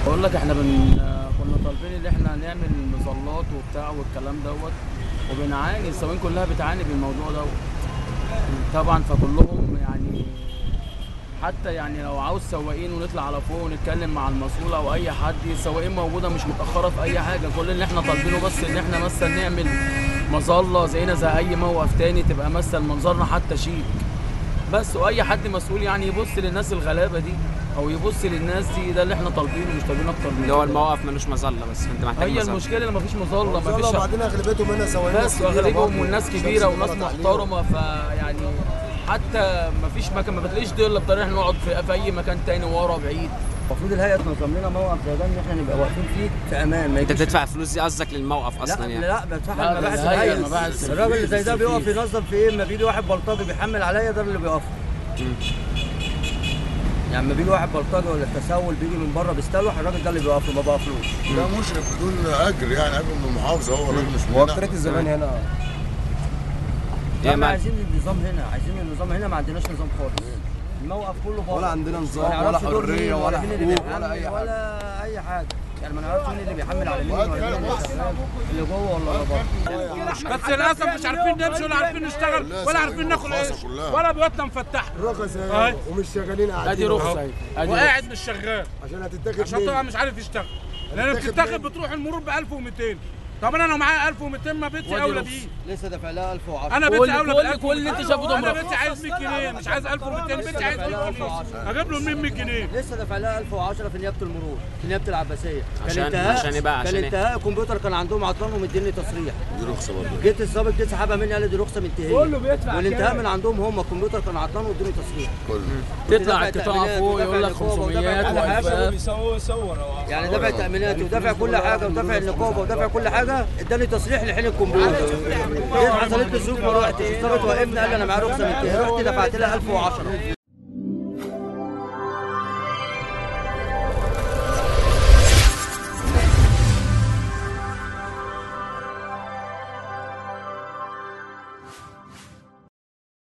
بقول لك احنا بن كنا طالبين ان احنا نعمل مظلات وبتاع والكلام دوت وبنعاني السواقين كلها بتعاني بالموضوع دوت طبعا فكلهم يعني حتى يعني لو عاوز سواقين ونطلع على فوق ونتكلم مع المسؤول او اي حد السواقين موجوده مش متاخره في اي حاجه كل اللي احنا طالبينه بس ان احنا مثلا نعمل مظله زينا زي اي موقف تاني تبقى مثلا منظرنا حتى شيك بس واي حد مسؤول يعني يبص للناس الغلابه دي او يبص للناس دي ده اللي احنا طالبينه مش طالبين اكتر من اللي هو كده. الموقف ملوش مظله بس انت محتاج هي مظله المشكله ان مفيش مظله مظلة مفيش وبعدين اغلبيتهم هنا سواقين ناس كبيرة واغلبهم برضه. والناس الشمس كبيره وناس غلط عليهم. محترمه فيعني حتى مفيش مكان ما بتلاقيش دول بطريقه احنا نقعد في, في اي مكان تاني ورا بعيد المفروض الهيئه تنظم لنا موقف زي ده ان احنا نبقى واقفين فيه في امان ما انت يجيش بتدفع فلوس دي قصدك للموقف اصلا لا يعني لا بدفعها لا، المباحث الهيئة، الهيئه المباحث الراجل اللي زي ده الفلوس بيقف ينظم في ايه اما بيجي واحد بلطجي بيحمل عليا ده اللي بيقف يعني لما بيجي واحد بلطجي ولا التسول بيجي من بره بيستلوح الراجل ده اللي بيقف له ما بقفلوش ده مشرف بدون اجر يعني اجر من المحافظه هو الراجل مش هو مننا. اكترية الزمان هنا يا احنا مان. عايزين النظام هنا عايزين النظام هنا ما عندناش نظام خالص الموقف كله بره ولا عندنا ما نظام ولا نعرفش دول مين حريه ولا مين اللي حقوق ولا بيحمل اي حاجه ولا اي حاجه يعني ما نعرفش مين اللي بيحمل على مين ولا مين اللي شغال اللي جوه ولا اللي بره بس للاسف مش عارفين نمشي ولا عارفين نشتغل ولا عارفين ناكل عيش كلها. ولا بيوتنا مفتحه رخص أهي. اهي ومش شغالين ادي قاعدين رخصه اهي ادي رخصة. وقاعد مش شغال عشان هتتاخد عشان طبعا مني مش عارف يشتغل لان هتتاخد بتتاخد مني. بتروح المرور ب 1200 طب انا لو معايا 1200 ما بيتي وادي اولى رخصة. بيه لسه دافع لها 1010 انا كل- بيتي اولى كل- بال كل اللي انت شايفه ده انا مرخص. بيتي عايز 100 جنيه مش عايز 1200 بيتي عايز 100 جنيه اجيب له منين 100 جنيه لسه دافع لها 1010 في نيابه المرور في نيابه العباسيه كان عشان- انتهاء عشان ايه بقى؟ عشان كان ايه؟ انتهاء الكمبيوتر كان عندهم عطلان ومديني تصريح دي رخصه برضه جيت الظابط جه سحبها مني قال لي دي رخصه منتهيه كله بيدفع والانتهاء من عندهم هم الكمبيوتر كان عطلان وادوني تصريح كله تطلع ودافع القطاع تأمينات فوق ودافع يقول لك نقابة 500 ودافع كل حاجة. والفات يعني دافع تامينات ودافع كل حاجه ودافع النقابه ودافع كل حاجه اداني تصريح لحين الكمبيوتر جيت حصلت لي ظروف ما رحتش الظابط وقفني قال لي انا معايا رخصه منتهيه رحت دفعت لها 1010